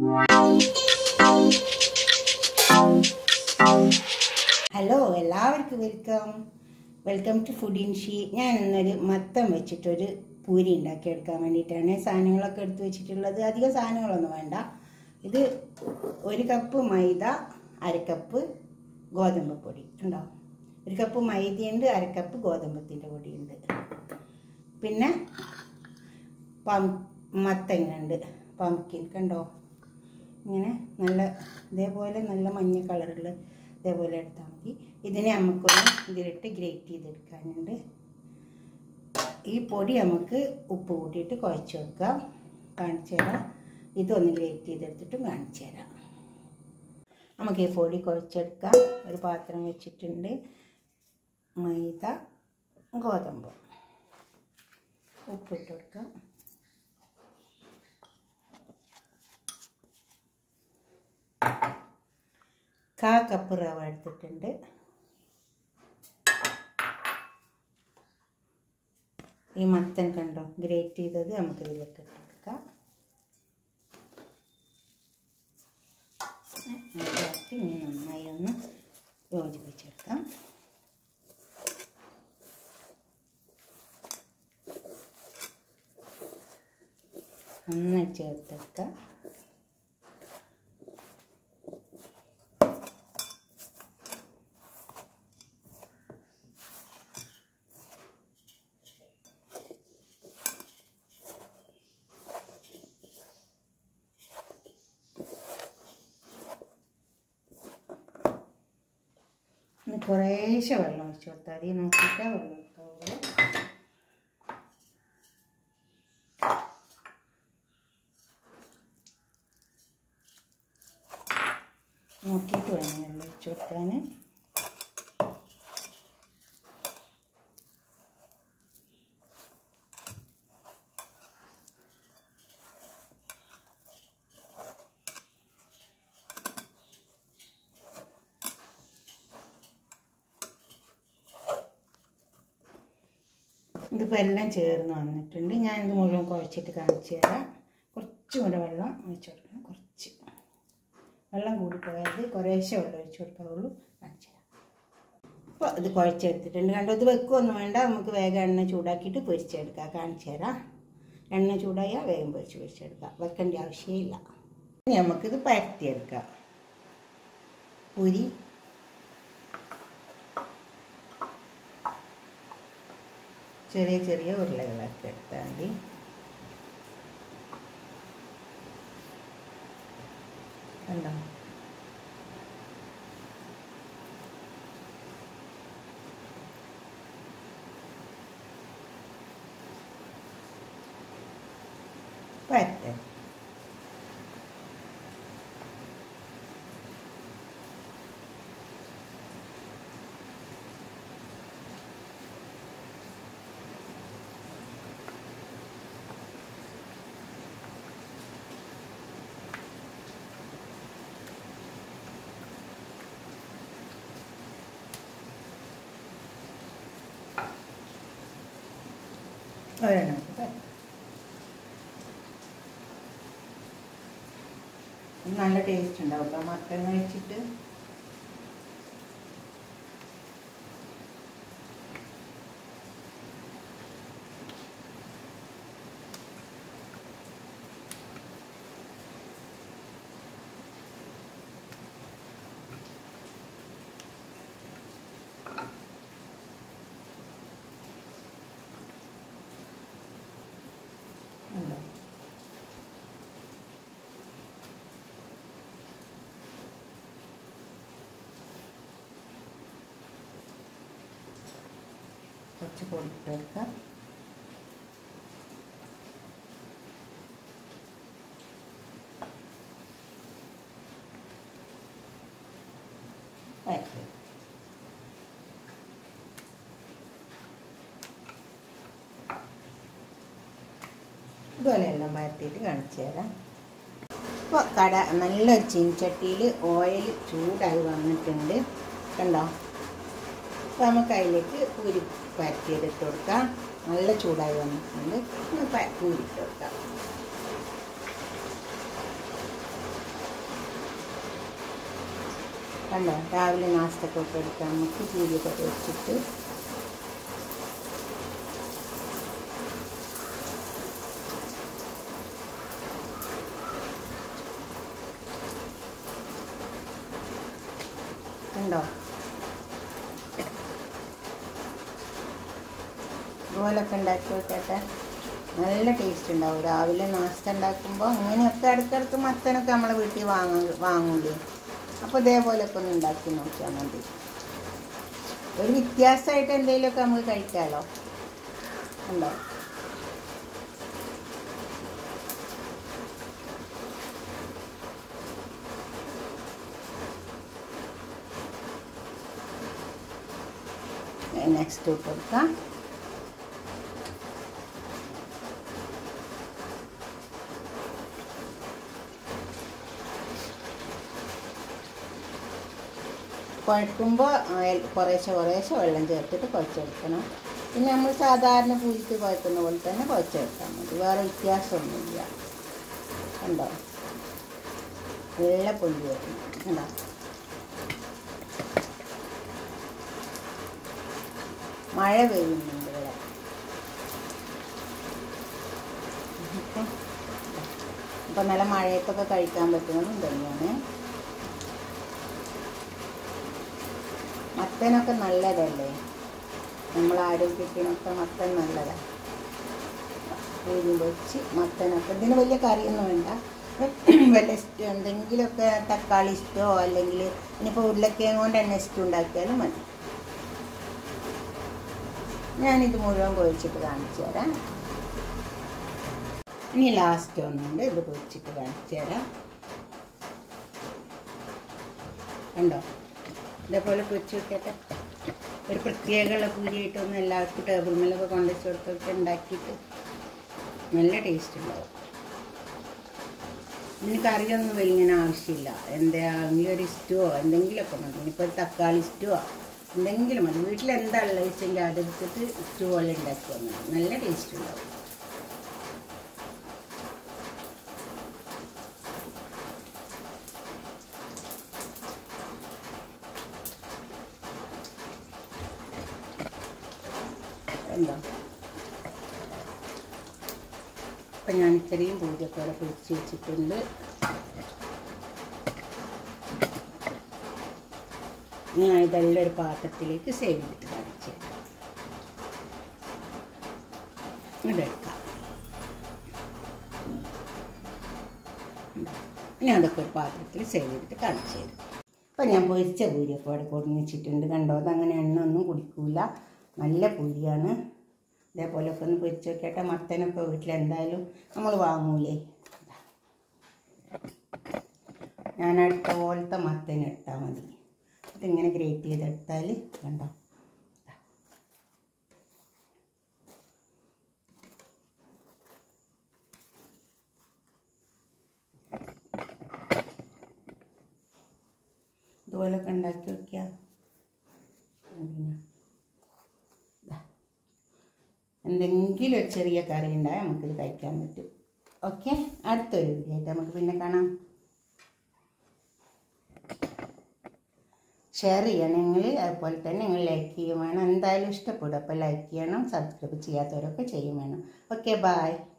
Hello എല്ലാവർക്കും welcome welcome to food in she ഞാൻ ഇന്നൊരു മത്തം വെച്ചിട്ടൊരു പൂരി ഉണ്ടാക്കിയെടുക്കാൻ വേണ്ടിയിട്ടാണ് സാധനങ്ങളൊക്കെ എടുത്ത് വെച്ചിട്ടുള്ളത് അധികം സാധനങ്ങളൊന്നും വേണ്ട ഇത് ഒരു കപ്പ് മൈദ അരക്കപ്പ് ഗോതമ്പ് പൊടി ഉണ്ടോ ഒരു കപ്പ് മൈദയുണ്ട് അരക്കപ്പ് ഗോതമ്പത്തിൻ്റെ പൊടിയുണ്ട് പിന്നെ പം മത്തങ്ങ ഉണ്ട് പംകിൻ കണ്ടോ ഇങ്ങനെ നല്ല ഇതേപോലെ നല്ല മഞ്ഞ കളറുള്ള ഇതേപോലെ എടുത്താൽ മതി ഇതിനെ നമുക്കൊന്ന് ഇതിലിട്ട് ഗ്രേറ്റ് ചെയ്തെടുക്കാനുണ്ട് ഈ പൊടി നമുക്ക് ഉപ്പ് കൂട്ടിയിട്ട് കുഴച്ച് വെക്കാം കാണിച്ചു തരാം ഇതൊന്ന് ഗ്രേറ്റ് ചെയ്തെടുത്തിട്ടും കാണിച്ചു തരാം നമുക്ക് ഈ പൊടി കുഴച്ചെടുക്കാം ഒരു പാത്രം വെച്ചിട്ടുണ്ട് മൈദ ഗോതമ്പ് ഉപ്പിട്ട് കൊടുക്കാം കാ കപ്പ് റവ എടുത്തിട്ടുണ്ട് ഈ മത്തൻ കണ്ടോ ഗ്രേറ്റ് ചെയ്തത് നമുക്ക് ഇതിലേക്ക് ഇട്ടെടുക്കാം അതിലേക്ക് ഇനി നന്നായി ഒന്ന് യോജിപ്പിച്ചെടുക്കാം നന്നായി ചേർത്തെടുക്കാം ഇനി കുറേശ്ശെ വെള്ളം ഒഴിച്ചു കൊടുത്താൽ മതി നോക്കിയിട്ടേ വെള്ളം ഒഴിക്കാവുള്ളൂ നോക്കിയിട്ട് വേണം വെള്ളം ഒഴിച്ചു കൊടുക്കാൻ ഇതിപ്പോൾ എല്ലാം ചേർന്ന് വന്നിട്ടുണ്ട് ഞാൻ ഇത് മുഴുവൻ കുഴച്ചിട്ട് കാണിച്ചു തരാം കുറച്ചും കൂടെ വെള്ളം ഒഴിച്ചു കൊടുക്കണം കുറച്ച് വെള്ളം കൂടി പോയാൽ കുറേശ്ശെ വെള്ളം ഒഴിച്ചു കൊടുക്കാവുള്ളൂ കാണിച്ചു തരാം അപ്പോൾ ഇത് കുഴച്ചെടുത്തിട്ടുണ്ട് കണ്ടോ ഇത് വെക്കുകയൊന്നും വേണ്ട നമുക്ക് വേഗം എണ്ണ ചൂടാക്കിയിട്ട് പൊരിച്ചെടുക്കാം കാണിച്ചു തരാം എണ്ണ ചൂടായാൽ വേഗം പൊരിച്ച് പൊരിച്ചെടുക്കാം വെക്കേണ്ട ആവശ്യമില്ല ഇനി നമുക്കിത് പരത്തിയെടുക്കാം പുരി ചെറിയ ചെറിയ ഉരുളകളൊക്കെ എടുത്താൽ മതി കണ്ടോ പരത്ത് ഒരെണ്ണം എടുത്ത് പരത്ത്. നല്ല ടേസ്റ്റ് ഉണ്ടാവും കേട്ടോ മത്തങ്ങ വെച്ചിട്ട് ഉണ്ടോ കുറച്ച് പൊടിയിട്ട് എടുക്കാം വരയ്ക്കുക ഇതുപോലെ എല്ലാം പരത്തിയിട്ട് കാണിച്ചു തരാം ഇപ്പോൾ കട നല്ലൊരു ചീൻചട്ടിയിൽ ഓയിൽ ചൂടായി വന്നിട്ടുണ്ട് കണ്ടോ അപ്പോൾ നമുക്ക് അതിലേക്ക് പൂരി പരത്തിയെടുത്ത് കൊടുക്കാം നല്ല ചൂടായി വന്നിട്ടുണ്ട് ഒന്ന് പ- പൂരിട്ട് കൊടുക്കാം കണ്ടോ രാവിലെ നാസ്തക്കൊക്കെ എടുക്കാം നമുക്ക് പൂരിയൊക്കെ വെച്ചിട്ട് കണ്ടോ ഇതുപോലൊക്കെ ഉണ്ടാക്കി വെക്കട്ടെ നല്ല ടേസ്റ്റ് ഉണ്ടാവും രാവിലെ നാസ്ത ഉണ്ടാക്കുമ്പോൾ അങ്ങനെയൊക്കെ ഇടയ്ക്കിടയ്ക്ക് മത്തനൊക്കെ നമ്മളെ വീട്ടിൽ വാങ്ങ വാങ്ങൂലേ അപ്പോൾ ഇതേപോലെയൊക്കെ ഒന്ന് ഉണ്ടാക്കി നോക്കിയാൽ മതി ഒരു വ്യത്യാസമായിട്ട് എന്തെങ്കിലുമൊക്കെ നമുക്ക് കഴിക്കാമല്ലോ ഉണ്ടോ നെക്സ്റ്റ് ഇട്ട് കൊടുക്കാം കുഴക്കുമ്പോൾ കുറേശ്ശെ കുറേശ്ശെ വെള്ളം ചേർത്തിട്ട് കുഴച്ചെടുക്കണം പിന്നെ നമ്മൾ സാധാരണ പൂരിക്ക് കുഴക്കുന്ന പോലെ തന്നെ കുഴച്ചെടുത്താൽ മതി വേറെ വ്യത്യാസമൊന്നുമില്ല കണ്ടോ നല്ല പൊല്ലി വരണം കണ്ടോ മഴ പെയ്യുന്നുണ്ട് ഇവിടെ ഇപ്പം ഇപ്പം നല്ല മഴയത്തൊക്കെ കഴിക്കാൻ പറ്റുന്നതും തന്നെയാണ് മത്തനൊക്കെ നല്ലതല്ലേ നമ്മൾ ആരോഗ്യത്തിനൊക്കെ മത്തൻ നല്ലതാണ് പൂരി വെച്ച് മത്തനൊക്കെ ഇതിന് വലിയ കറിയൊന്നും വേണ്ട വല്ല ഇഷ്ടം എന്തെങ്കിലുമൊക്കെ തക്കാളി ഇഷ്ടമോ അല്ലെങ്കിൽ ഇനിയിപ്പോൾ ഉരുളക്കിഴങ്ങ് കൊണ്ട് തന്നെ ഇഷ്ടം ഉണ്ടാക്കിയാലും മതി ഞാനിത് മുഴുവൻ പൊഴിച്ചിട്ട് കാണിച്ചു തരാം ഇനി ലാസ്റ്റ് ഒന്നുണ്ട് ഇത് പൊഴിച്ചിട്ട് കാണിച്ചു തരാം കണ്ടോ ഇതേപോലെ പൊരിച്ച് വെക്കട്ടെ ഒരു പ്രത്യേകമുള്ള പൂരിയായിട്ടൊന്നും എല്ലാവർക്കും ടേബിൾ മേലൊക്കെ കൊണ്ടുവച്ച് കൊടുത്തിട്ട് ഉണ്ടാക്കിയിട്ട് നല്ല ടേസ്റ്റ് ഉണ്ടാവും ഇതിന് കറിയൊന്നും വലിയ ആവശ്യമില്ല എന്തെങ്കിലും ഒരു ഇഷ്ടമോ എന്തെങ്കിലുമൊക്കെ മതി ഇനിയിപ്പോൾ ഒരു തക്കാളി ഇഷ്ടമോ എന്തെങ്കിലും മതി വീട്ടിൽ എന്താ ഉള്ളത് വെച്ചെങ്കിൽ അതെടുത്തിട്ട് ഇഷ്ടം പോലെ ഉണ്ടാക്കി വന്നാൽ നല്ല ടേസ്റ്റ് ഉണ്ടാവും എന്താ അപ്പം ഞാൻ ഇത്രയും പൂജയൊക്കെ അവിടെ പൊടിച്ച് വെച്ചിട്ടുണ്ട് ഞാൻ ഇതെല്ലാം ഒരു പാത്രത്തിലേക്ക് സേവ് ചെയ്തിട്ട് കാണിച്ചു ഇതെടുക്കാം ഞാൻ അതൊക്കെ ഒരു പാത്രത്തിൽ സേവ് ചെയ്തിട്ട് കാണിച്ചു തരും അപ്പം ഞാൻ പൊരിച്ച പൂരിയൊക്കെ അവിടെ കൊടുന്ന് വെച്ചിട്ടുണ്ട് കണ്ടോ അതങ്ങനെ എണ്ണ ഒന്നും കുടിക്കൂല നല്ല പൂരിയാണ് ഇതേപോലെയൊക്കെ ഒന്ന് പൊരിച്ച് വെക്കട്ടെ മത്തനൊക്കെ വീട്ടിലെന്തായാലും നമ്മൾ വാങ്ങൂലേ ഞാൻ അടുത്ത പോലത്തെ മത്തൻ എടുത്താൽ മതി ഇതിങ്ങനെ ഗ്രേറ്റ് ചെയ്തെടുത്താൽ കണ്ടോ ഇതുപോലൊക്കെ ഉണ്ടാക്കി വയ്ക്കുക പിന്നെ ദാ. എന്തെങ്കിലും ഒരു ചെറിയ കറി ഉണ്ടായാൽ നമുക്കിത് കഴിക്കാൻ പറ്റും ഓക്കെ അടുത്തൊരു വീഡിയോ ആയിട്ട് നമുക്ക് പിന്നെ കാണാം ഷെയർ ചെയ്യണമെങ്കിൽ അതുപോലെ തന്നെ നിങ്ങൾ ലൈക്ക് ചെയ്യും വേണം എന്തായാലും ഇഷ്ടപ്പെടും അപ്പോൾ ലൈക്ക് ചെയ്യണം സബ്സ്ക്രൈബ് ചെയ്യാത്തവരൊക്കെ ചെയ്യും വേണം ഓക്കെ ബായ്